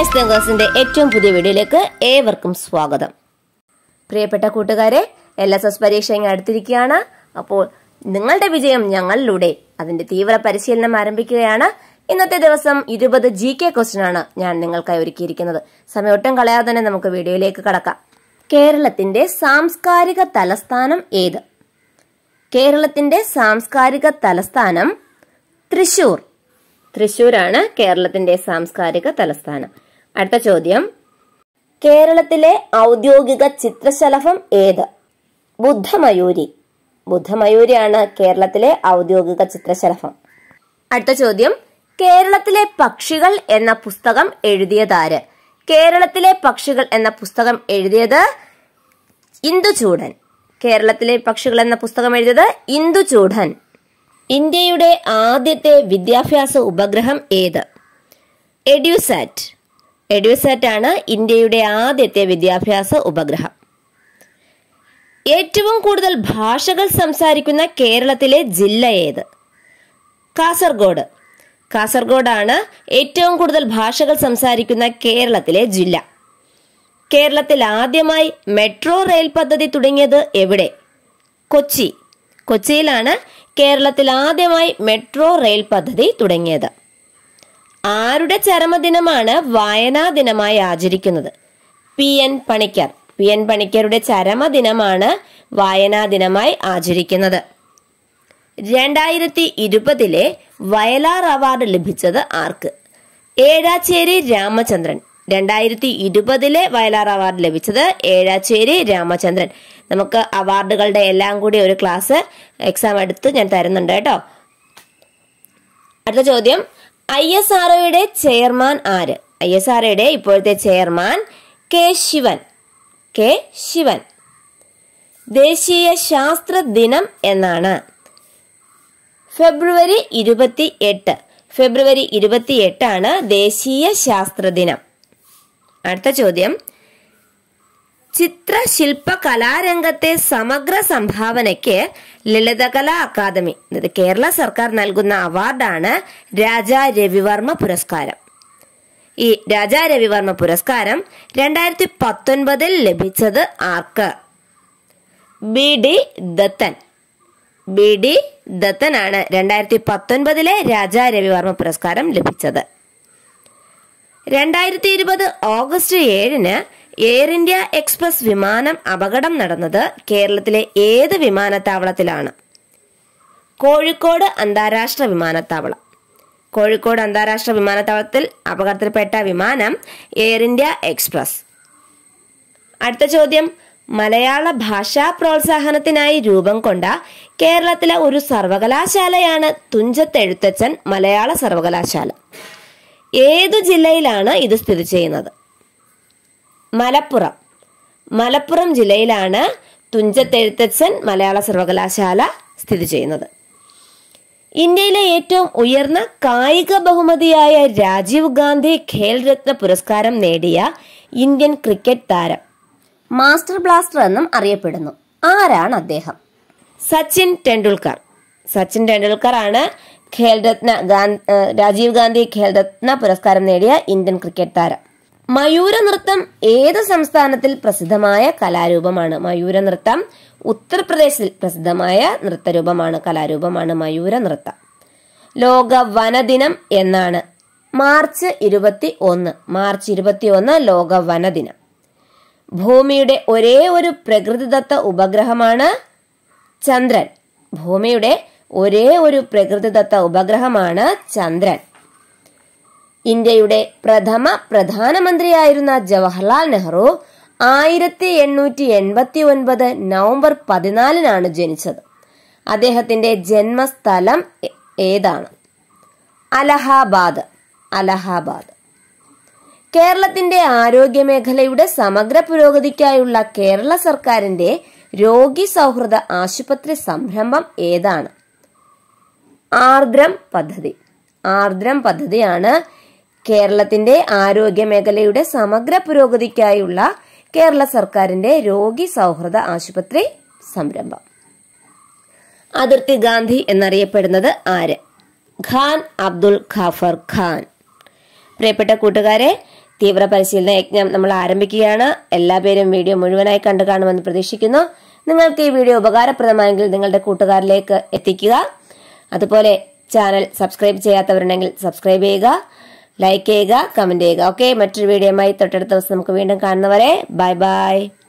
science തിങ്കേഴ്സിന്റെ ഏറ്റവും പുതിയ വീഡിയോയിലേക്ക് ഏവർക്കും സ്വാഗതം പ്രിയപ്പെട്ട കൂട്ടുകാരെ എൽ എസ് എസ് പരീക്ഷ ഇങ്ങ് അടുത്തിരിക്കുകയാണ് അപ്പോൾ നിങ്ങളുടെ വിജയം ഞങ്ങളിലൂടെ അതിന്റെ തീവ്ര പരിശീലനം ആരംഭിക്കുകയാണ് ഇന്നത്തെ ദിവസം ഇരുപത് ജി കെ ക്വസ്റ്റ്യൻ ആണ് ഞാൻ നിങ്ങൾക്കായി ഒരുക്കിയിരിക്കുന്നത് സമയം ഒട്ടും കളയാതെ തന്നെ നമുക്ക് വീഡിയോയിലേക്ക് കടക്കാം കേരളത്തിന്റെ സാംസ്കാരിക തലസ്ഥാനം ഏത് കേരളത്തിന്റെ സാംസ്കാരിക തലസ്ഥാനം തൃശൂർ തൃശൂരാണ് കേരളത്തിന്റെ സാംസ്കാരിക തലസ്ഥാനം അടുത്ത ചോദ്യം കേരളത്തിലെ ഔദ്യോഗിക ചിത്രശലഭം ഏത് ബുദ്ധമയൂരി ബുദ്ധമയൂരിയാണ് കേരളത്തിലെ ഔദ്യോഗിക ചിത്രശലഭം അടുത്ത ചോദ്യം കേരളത്തിലെ പക്ഷികൾ എന്ന പുസ്തകം എഴുതിയതാര് കേരളത്തിലെ പക്ഷികൾ എന്ന പുസ്തകം എഴുതിയത് ഇന്ദുചൂടൻ കേരളത്തിലെ പക്ഷികൾ എന്ന പുസ്തകം എഴുതിയത് ഇന്ദുചൂടൻ ഇന്ത്യയുടെ ആദ്യത്തെ വിദ്യാഭ്യാസ ഉപഗ്രഹം ഏത് എഡ്യൂസാറ്റ് എഡ്യൂസാറ്റ് ആണ് ഇന്ത്യയുടെ ആദ്യത്തെ വിദ്യാഭ്യാസ ഉപഗ്രഹം ഏറ്റവും കൂടുതൽ ഭാഷകൾ സംസാരിക്കുന്ന കേരളത്തിലെ ജില്ല ഏത് കാസർഗോഡ് കാസർഗോഡാണ് ഏറ്റവും കൂടുതൽ ഭാഷകൾ സംസാരിക്കുന്ന കേരളത്തിലെ ജില്ല കേരളത്തിൽ ആദ്യമായി മെട്രോ റെയിൽ പദ്ധതി തുടങ്ങിയത് എവിടെ കൊച്ചി കൊച്ചിയിലാണ് കേരളത്തിൽ ആദ്യമായി മെട്രോ റെയിൽ പദ്ധതി തുടങ്ങിയത് ആരുടെ ചരമദിനമാണ് വായനാ ദിനമായി ആചരിക്കുന്നത് P N Panicker P N പണിക്കരുടെ ചരമദിനമാണ് വായനാ ദിനമായി ആചരിക്കുന്നത് രണ്ടായിരത്തി ഇരുപതിലെ വയലാർ അവാർഡ് ലഭിച്ചത് ആർക്ക് ഏഴാച്ചേരി രാമചന്ദ്രൻ രണ്ടായിരത്തി ഇരുപതിലെ വയലാർ അവാർഡ് ലഭിച്ചത് ഏഴാച്ചേരി രാമചന്ദ്രൻ നമുക്ക് അവാർഡുകളുടെ എല്ലാം കൂടി ഒരു ക്ലാസ് എക്സാം എടുത്ത് ഞാൻ തരുന്നുണ്ട് കേട്ടോ അടുത്ത ചോദ്യം ഐ എസ് ആർഒയുടെ ചെയർമാൻ ആര് ഐ എസ് ആർഒയുടെ ഇപ്പോഴത്തെ chairman K Sivan K Sivan ദേശീയ ശാസ്ത്ര ദിനം എന്നാണ് ഫെബ്രുവരി ഇരുപത്തി എട്ട് ഫെബ്രുവരി ഇരുപത്തി എട്ടാണ് ദേശീയ ശാസ്ത്ര ദിനം അടുത്ത ചോദ്യം ചിത്രശില്പ കലാരംഗത്തെ സമഗ്ര സംഭാവനയ്ക്ക് ലളിതകലാ അക്കാദമി ഇത് കേരള സർക്കാർ നൽകുന്ന അവാർഡാണ് രാജാ രവിവർമ്മ പുരസ്കാരം ഈ രാജാ രവിവർമ്മ പുരസ്കാരം രണ്ടായിരത്തി പത്തൊൻപതിൽ ലഭിച്ചത് ആർക്ക് B D Dathan B D ദത്തനാണ് രണ്ടായിരത്തി പത്തൊൻപതിലെ രാജാ രവിവർമ്മ പുരസ്കാരം ലഭിച്ചത് രണ്ടായിരത്തി ഇരുപത് ഓഗസ്റ്റ് ഏഴിന് എയർ ഇന്ത്യ എക്സ്പ്രസ് വിമാനം അപകടം നടന്നത് കേരളത്തിലെ ഏത് വിമാനത്താവളത്തിലാണ് കോഴിക്കോട് അന്താരാഷ്ട്ര വിമാനത്താവളം കോഴിക്കോട് അന്താരാഷ്ട്ര വിമാനത്താവളത്തിൽ അപകടത്തിൽപ്പെട്ട വിമാനം എയർ ഇന്ത്യ എക്സ്പ്രസ് അടുത്ത ചോദ്യം മലയാള ഭാഷാ പ്രോത്സാഹനത്തിനായി രൂപം കൊണ്ട കേരളത്തിലെ ഒരു സർവകലാശാലയാണ് തുഞ്ചത്തെഴുത്തച്ഛൻ മലയാള സർവകലാശാല ഏതു ജില്ലയിലാണ് ഇത് സ്ഥിതി ചെയ്യുന്നത് മലപ്പുറം മലപ്പുറം ജില്ലയിലാണ് തുഞ്ചത്തെഴുത്തച്ഛൻ മലയാള സർവകലാശാല സ്ഥിതി ചെയ്യുന്നത് ഇന്ത്യയിലെ ഏറ്റവും ഉയർന്ന കായിക ബഹുമതിയായ രാജീവ് ഗാന്ധി ഖേൽ രത്ന പുരസ്കാരം നേടിയ ഇന്ത്യൻ ക്രിക്കറ്റ് താരം മാസ്റ്റർ ബ്ലാസ്റ്റർ എന്നും അറിയപ്പെടുന്നു ആരാണ് അദ്ദേഹം സച്ചിൻ ടെണ്ടുൽക്കർ സച്ചിൻ ടെണ്ടുൽക്കർ ആണ് ഖേൽരത്ന രാജീവ് ഗാന്ധി ഖേൽരത്ന പുരസ്കാരം നേടിയ ഇന്ത്യൻ ക്രിക്കറ്റ് താരം മയൂര നൃത്തം ഏത് സംസ്ഥാനത്തിൽ പ്രസിദ്ധമായ കലാരൂപമാണ് മയൂര നൃത്തം ഉത്തർപ്രദേശിൽ പ്രസിദ്ധമായ നൃത്തരൂപമാണ് കലാരൂപമാണ് മയൂര നൃത്തം ലോക വനദിനം എന്നാണ് മാർച്ച് ഇരുപത്തി ഒന്ന് മാർച്ച് ഇരുപത്തി ഒന്ന് ലോക വനദിനം ഭൂമിയുടെ ഒരേ ഒരു പ്രകൃതിദത്ത ഉപഗ്രഹമാണ് ചന്ദ്രൻ ഭൂമിയുടെ ഒരേ ഒരു പ്രകൃതിദത്ത ഉപഗ്രഹമാണ് ചന്ദ്രൻ ഇന്ത്യയുടെ പ്രഥമ പ്രധാനമന്ത്രിയായിരുന്ന ജവഹർലാൽ നെഹ്റു ആയിരത്തി എണ്ണൂറ്റി എൺപത്തി ഒൻപത് നവംബർ പതിനാലിനാണ് ജനിച്ചത് അദ്ദേഹത്തിന്റെ ജന്മസ്ഥലം ഏതാണ് അലഹാബാദ് അലഹാബാദ് കേരളത്തിന്റെ ആരോഗ്യമേഖലയുടെ സമഗ്ര പുരോഗതിക്കായുള്ള കേരള സർക്കാരിന്റെ രോഗി സൗഹൃദ ആശുപത്രി സംരംഭം ഏതാണ് ആർദ്രം പദ്ധതി ആർദ്രം പദ്ധതിയാണ് കേരളത്തിന്റെ ആരോഗ്യമേഖലയുടെ സമഗ്ര പുരോഗതിക്കായുള്ള കേരള സർക്കാരിന്റെ രോഗി സൗഹൃദ ആശുപത്രി സംരംഭം അതിർത്തി ഗാന്ധി എന്നറിയപ്പെടുന്നത് ആര് ഖാൻ അബ്ദുൽ ഖാഫർ ഖാൻ പ്രിയപ്പെട്ട കൂട്ടുകാരെ തീവ്ര പരിശീലന യജ്ഞം നമ്മൾ ആരംഭിക്കുകയാണ് എല്ലാ പേരും വീഡിയോ മുഴുവനായി കണ്ടു കാണുമെന്ന് പ്രതീക്ഷിക്കുന്നു നിങ്ങൾക്ക് ഈ വീഡിയോ ഉപകാരപ്രദമായെങ്കിൽ നിങ്ങളുടെ കൂട്ടുകാരിലേക്ക് എത്തിക്കുക അതുപോലെ ചാനൽ സബ്സ്ക്രൈബ് ചെയ്യാത്തവരുണ്ടെങ്കിൽ സബ്സ്ക്രൈബ് ചെയ്യുക ലൈക്ക് ചെയ്യുക കമന്റ് ചെയ്യുക ഓക്കെ മറ്റൊരു വീഡിയോയുമായി തൊട്ടടുത്ത ദിവസം നമുക്ക് വീണ്ടും കാണുന്നവരെ ബൈ ബൈ